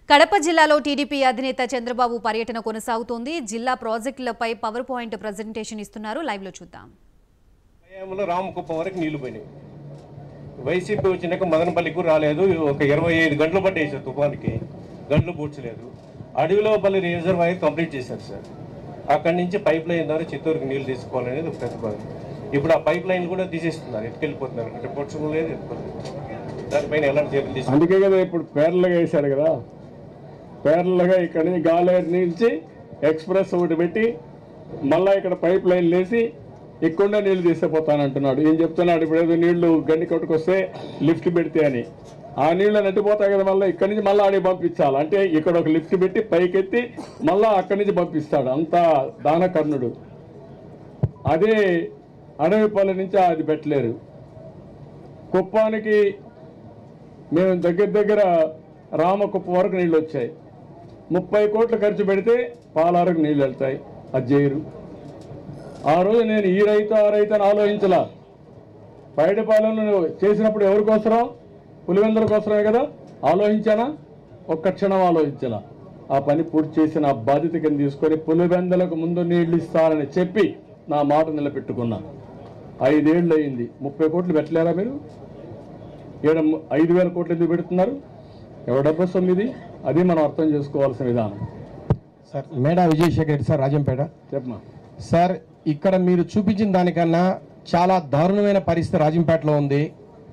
కడప జిల్లాలో టీడీపీ అధినేత చంద్రబాబు పర్యటన కొనసాగుతోంది జిల్లా ప్రాజెక్టులపై పవర్ పాయింట్ ప్రజెంటేషన్ ఇస్తున్నారు లైవ్ లో చూద్దాం హయాంలో రామకుప్పం వరకు నీళ్లు పోయినాయి వైసీపీ వచ్చినాక మదనపల్లికి రాలేదు ఒక ఇరవై ఐదు గంటలు పట్టేసారు తుఫాన్కి గంటలు పూడ్చలేదు అడవిలో పల్లి రిజర్వాయర్ కంప్లీట్ చేశారు సార్ అక్కడి నుంచి పైప్ లైన్ ద్వారా చిత్తూరుకి నీళ్లు తీసుకోవాలనేది ఒక ప్రతిపాదన ఇప్పుడు ఆ పైప్ లైన్ కూడా తీసేస్తున్నారు ఎత్తుకెళ్ళిపోతున్నారు అంటే పొడ్చడం లేదు ఎత్తుకోలేదు దానిపైన ఎలాంటి చర్యలు తీసుకుంటారు అందుకే కదా ఇప్పుడు పేర్లగా వేశారు కదా పేర్లగా ఇక్కడ నుంచి గాలేరు నుంచి ఎక్స్ప్రెస్ ఒకటి పెట్టి మళ్ళా ఇక్కడ పైప్ లైన్ లేసి ఇక్కడ నీళ్లు తీసుకుపోతానంటున్నాడు ఏం చెప్తున్నాడు ఇప్పుడు ఏదో నీళ్లు గండి కొట్టుకొస్తే లిఫ్ట్ పెడితే అని ఆ నీళ్లు నట్టిపోతాయి కదా మళ్ళీ ఇక్కడి నుంచి మళ్ళీ ఆడికి పంపించాలి అంటే ఇక్కడ ఒక లిఫ్ట్ పెట్టి పైకెత్తి మళ్ళా అక్కడి నుంచి పంపిస్తాడు అంత దానకర్ణుడు అదే అడవిపల్లి నుంచి అది పెట్టలేరు కుప్పానికి మేము దగ్గర దగ్గర రామకుప్ప వరకు నీళ్ళు వచ్చాయి ముప్పై కోట్లు ఖర్చు పెడితే పాలారకు నీళ్ళు వెళ్తాయి అది చేయరు ఆ రోజు నేను ఈ రైతు ఆ రైతు అని ఆలోచించలా పైడపాలెంలో చేసినప్పుడు ఎవరికోసరం పులివెందుల కోసమే కదా ఆలోచించానా ఒక్క క్షణం ఆలోచించలా ఆ పని పూర్తి చేసిన ఆ బాధ్యత కింద తీసుకొని పులివెందులకు ముందు నీళ్లు ఇస్తానని చెప్పి నా మాట నిలబెట్టుకున్నా ఐదేళ్ళు అయింది ముప్పై కోట్లు పెట్టలేరా మీరు ఏడ ఐదు వేల కోట్లు ఎందుకు పెడుతున్నారు ఎవరి డబ్బు వస్తుంది ఇది అది మనం అర్థం చేసుకోవాల్సిన విధానం సార్ మేడా విజయశేఖర్ రెడ్డి సార్ రాజంపేట చెప్పమా సార్ ఇక్కడ మీరు చూపించిన దానికన్నా చాలా దారుణమైన పరిస్థితి రాజంపేటలో ఉంది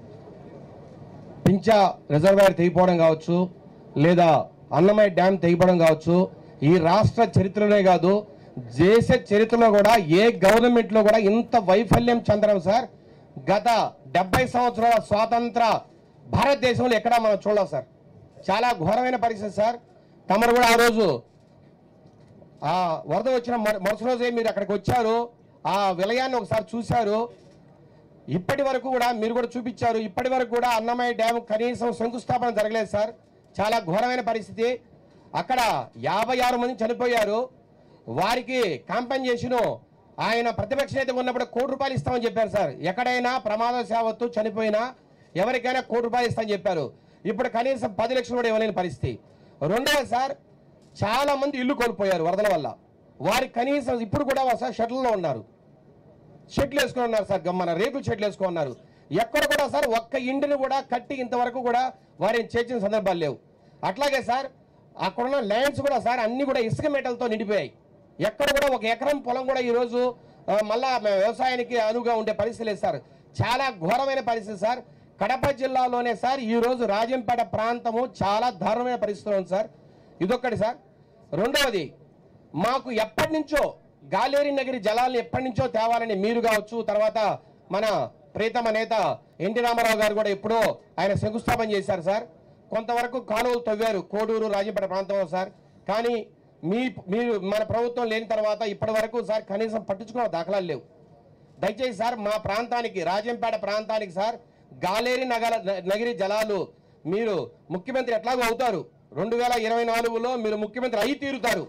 పించా రిజర్వాయర్ తెగిపోవడం కావచ్చు లేదా అన్నమయ్య డ్యామ్ తెగిపోవడం కావచ్చు ఈ రాష్ట్ర చరిత్రలోనే కాదు దేశ చరిత్రలో కూడా ఏ గవర్నమెంట్లో కూడా ఇంత వైఫల్యం చెందడం సార్ గత డెబ్బై సంవత్సరాల స్వాతంత్ర భారతదేశంలో ఎక్కడా మనం చూడలేం సార్ చాలా ఘోరమైన పరిస్థితి సార్ తమరు కూడా ఆ రోజు ఆ వరద వచ్చిన మరు- మరుసటి రోజే మీరు అక్కడికి వచ్చారు ఆ విలయాన్ని ఒకసారి చూశారు ఇప్పటి వరకు కూడా మీరు కూడా చూపించారు ఇప్పటి వరకు కూడా అన్నమయ్య డ్యామ్ కనీసం శంకుస్థాపన జరగలేదు సార్ చాలా ఘోరమైన పరిస్థితి అక్కడ యాభై ఆరు మంది చనిపోయారు వారికి కాంపెన్సేషన్ ఆయన ప్రతిపక్ష నేతగా ఉన్నప్పుడు కోటి రూపాయలు ఇస్తామని చెప్పారు సార్ ఎక్కడైనా ప్రమాద సేవత్తు చనిపోయినా ఎవరికైనా కోటి రూపాయలు ఇస్తామని చెప్పారు ఇప్పుడు కనీసం పది లక్షలు కూడా ఇవ్వలేని పరిస్థితి రెండవది సార్ చాలా మంది ఇల్లు కోల్పోయారు వరదల వల్ల వారికి కనీసం ఇప్పుడు కూడా సార్ షెడ్లలో ఉన్నారు షెడ్లు వేసుకొని ఉన్నారు సార్ మన రేకులు షెడ్లు వేసుకొని ఉన్నారు ఎక్కడ కూడా సార్ ఒక్క ఇంటిని కూడా కట్టి ఇంతవరకు కూడా వారిని చేర్చిన సందర్భాలు లేవు అట్లాగే సార్ అక్కడున్న ల్యాండ్స్ కూడా సార్ అన్ని కూడా ఇసుక మెటల్తో నిండిపోయాయి ఎక్కడ కూడా ఒక ఎకరం పొలం కూడా ఈరోజు ఆ, మళ్ళా మ- వ్యవసాయానికి అనువుగా ఉండే పరిస్థితి లేదు సార్ చాలా ఘోరమైన పరిస్థితి సార్ కడప జిల్లాలోనే సార్ ఈ రోజు రాజంపేట ప్రాంతము చాలా దారుణమైన పరిస్థితిలో ఉంది సార్ ఇదొక్కటి సార్ రెండవది మాకు ఎప్పటి నుంచో గాలేరి నగరి జలాలను ఎప్పటి నుంచో తేవాలని మీరు కావచ్చు తర్వాత మన ప్రీతమ నేత ఎన్టీ రామారావు గారు కూడా ఎప్పుడో ఆయన శంకుస్థాపన చేశారు సార్ కొంతవరకు కాలువలు తవ్వారు కోడూరు రాజంపేట ప్రాంతంలో సార్ కానీ మీ మీరు మన ప్రభుత్వం లేని తర్వాత ఇప్పటి వరకు సార్ కనీసం పట్టించుకున్న దాఖలాలు లేవు దయచేసి సార్ మా ప్రాంతానికి రాజంపేట ప్రాంతానికి సార్ గాలేరి నగర నగిరి జలాలు మీరు ముఖ్యమంత్రి ఎట్లాగో అవుతారు రెండు వేల ఇరవై నాలుగులో మీరు ముఖ్యమంత్రి అయి తీరుతారు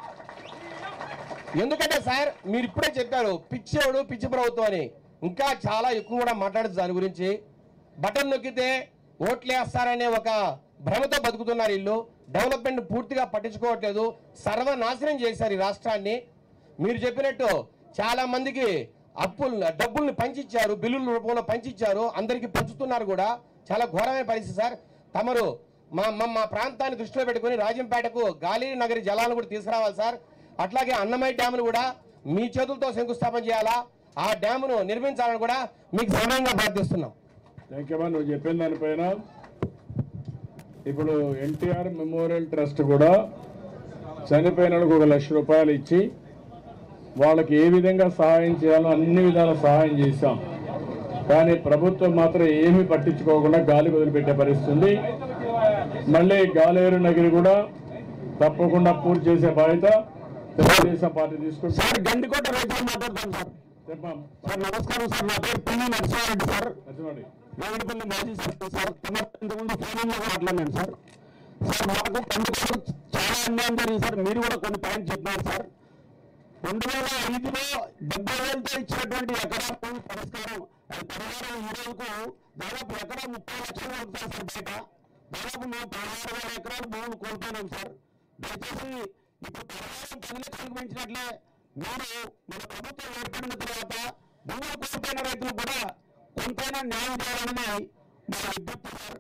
ఎందుకంటే సార్ మీరు ఇప్పుడే చెప్పారు పిచ్చేవాడు పిచ్చి ప్రభుత్వం అని ఇంకా చాలా ఎక్కువ కూడా మాట్లాడచ్చు దాని గురించి బటన్ నొక్కితే ఓట్లేస్తారనే ఒక భ్రమతో బతుకుతున్నారు ఇల్లు డెవలప్మెంట్ పూర్తిగా పట్టించుకోవట్లేదు సర్వనాశనం చేశారు ఈ రాష్ట్రాన్ని మీరు చెప్పినట్టు చాలా మందికి అప్పులు డబ్బుల్ని పంచిచ్చారు బిల్లుల రూపంలో పంచిచ్చారు అందరికీ పంచుతున్నారు కూడా చాలా ఘోరమైన పరిస్థితి సార్ తమరు మా మా- మా ప్రాంతాన్ని దృష్టిలో పెట్టుకుని రాజంపేటకు గాలి నగరి జలాలను కూడా తీసుకురావాలి సార్ అట్లాగే అన్నమయ్య డ్యామును కూడా మీ చేతులతో శంకుస్థాపన చేయాలా ఆ డ్యామును నిర్మించాలని కూడా మీకు సమయంగా ప్రార్థిస్తున్నాం థ్యాంక్ యూ నువ్వు చెప్పిన దానిపైన ఇప్పుడు ఎన్టీఆర్ మెమోరియల్ ట్రస్ట్ కూడా చనిపోయిన వాళ్ళకి ఒక లక్ష రూపాయలు ఇచ్చి వాళ్ళకి ఏ విధంగా సహాయం చేయాలో అన్ని విధాల సహాయం చేశాం కానీ ప్రభుత్వం మాత్రం ఏమీ పట్టించుకోకుండా గాలి వదిలిపెట్టే పరిస్థితి ఉంది మళ్ళీ గాలేరు నగిరి కూడా తప్పకుండా పూర్తి చేసే బాధ్యత తెలుగుదేశం పార్టీ తీసుకుంటాం సార్ గండికోట రైతులు మాట్లాడతాను సార్ చెప్పాం సార్ నమస్కారం సార్ నా పేరు పిల్లి నరసింహారెడ్డి సార్ నచ్చండి వేగడపల్లి మాజీ సర్పంచ్ సార్ తమ- ఇంతకుముందు ఫోన్ లో మాట్లాడినాను సార్ సార్ మాకు కందుకూరు చాలా అన్యాయం జరిగింది సార్ మీరు కూడా కొన్ని పాయింట్స్ చెప్పినారు సార్ రెండు వేల ఐదులో డెబ్బై వేలతో ఇచ్చినటువంటి ఎకరా భూమి పరిష్కారం అది పరిహారం ఈ రోజుకు దాదాపు ఎకరా ముప్పై లక్షలు అవుతుంది సార్ బయట దాదాపు మేము పదహారు వేల ఎకరాలు భూములు కోల్పోయినాం సార్ దయచేసి ఇప్పుడు పరిహారం పది లక్షలకు పెంచినట్లే మీరు మన ప్రభుత్వం ఏర్పడిన తర్వాత భూములు కోల్పోయిన రైతులకు కూడా కొంతైనా న్యాయం చేయాలని మా విజ్ఞప్తి సార్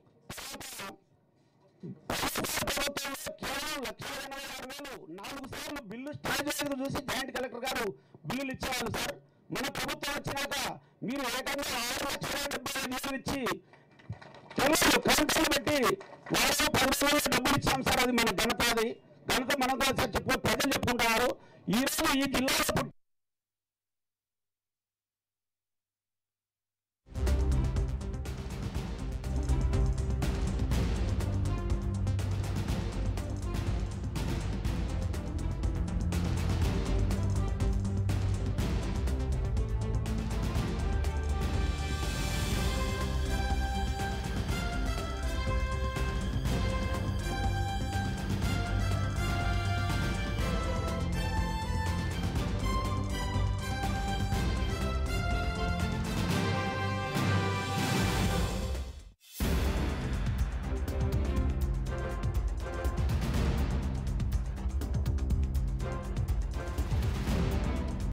ప్రభుత్వంలో కేవలం లక్ష ఎనభై ఆరు వేలు నాలుగు సార్లు బిల్లు స్టేజ్ చూసి జాయింట్ కలెక్టర్ గారు బిల్లులు ఇచ్చేవాళ్ళు సార్ మన ప్రభుత్వం వచ్చినాక మీరు ఏకంగా ఆరు లక్షల డెబ్బై ఐదు వేలు ఇచ్చి తెలుగు కౌంటర్లు పెట్టి వాళ్ళు పది రోజులు డబ్బులు ఇచ్చాం సార్ అది మన ఘనత అది ఘనత మనం కూడా సార్ చెప్పు ప్రజలు చెప్పుకుంటున్నారు ఈ రోజు ఈ జిల్లాలో పుట్టి